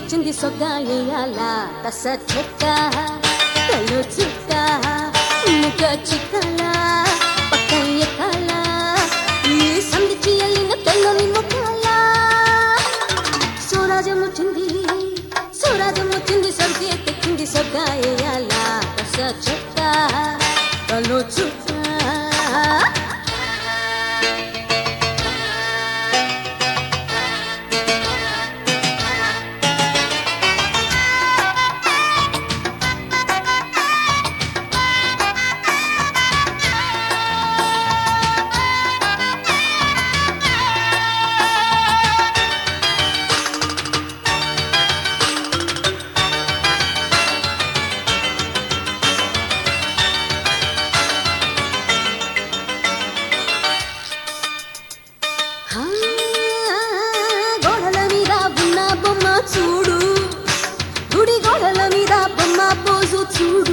ముచ్చింది సొగ్గాయేయాల తస చెక్క కళ్ళు చుక్క ముఖ చిక్కల పక్క ఎక్కల ఈ సందిచి అల్లిన తెల్లని ముఖాల స్వరాజం వచ్చింది స్వరాజం వచ్చింది సొగ్గే తెచ్చింది సొగ్గాయేయాల తస చెక్క కళ్ళు చుక్క ఆ, గోడల మీద ఉన్న బొమ్మ చూడు గుడి గోడల మీద బొమ్మ పోజు చూడు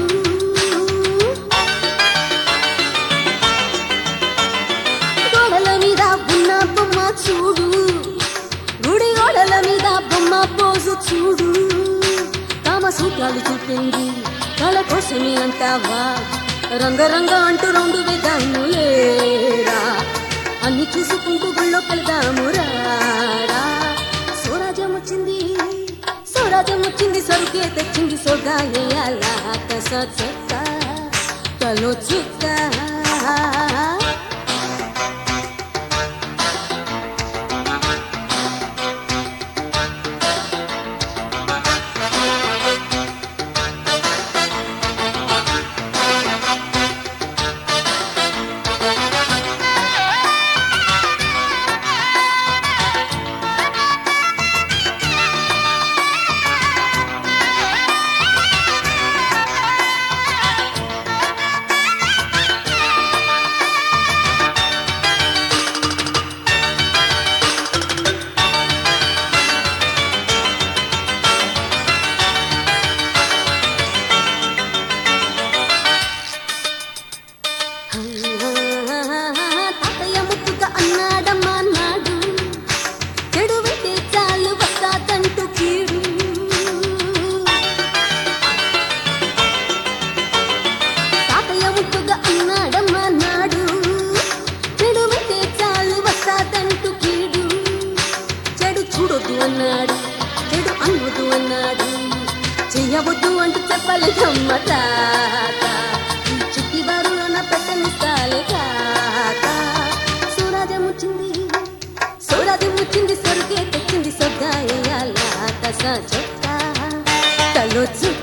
గోడల మీద ఉన్న బొమ్మ చూడు గుడి గోడల మీద బొమ్మ పోజు చూడు కామసూత్రాలు చూపింది కళ కోసమే అంటావా రంగరంగ అంటూ రెండు వేదాము లేరా అన్ని చూసుకుంటూ గుళ్ళో కలదాము రారా స్వరాజ్యం వచ్చింది స్వరాజ్యం వచ్చింది సరుకే తెచ్చింది సొగాయాల కస చెక్క కలో చుక్క తాతయ్య ముక్కుగా అన్నాడమ్మా నాడు చెడు వింటే చాలు వస్తాదంటూ కీడు తాతయ్య ముక్కుగా అన్నాడమ్మా నాడు చెడు వింటే చాలు వస్తాదంటూ కీడు చెడు చూడొద్దు అన్నాడు చెడు అనవద్దు అన్నాడు చెయ్యవద్దు అంటూ చెప్పలేదమ్మ తాత ఈ చుట్టి బారులోన పెట్టనిస్తాలే తాత సూరాజం వచ్చింది సూరాజం వచ్చింది సరుకే తెచ్చింది సొగ్గాయాల తస చెక్క తలొచ్చు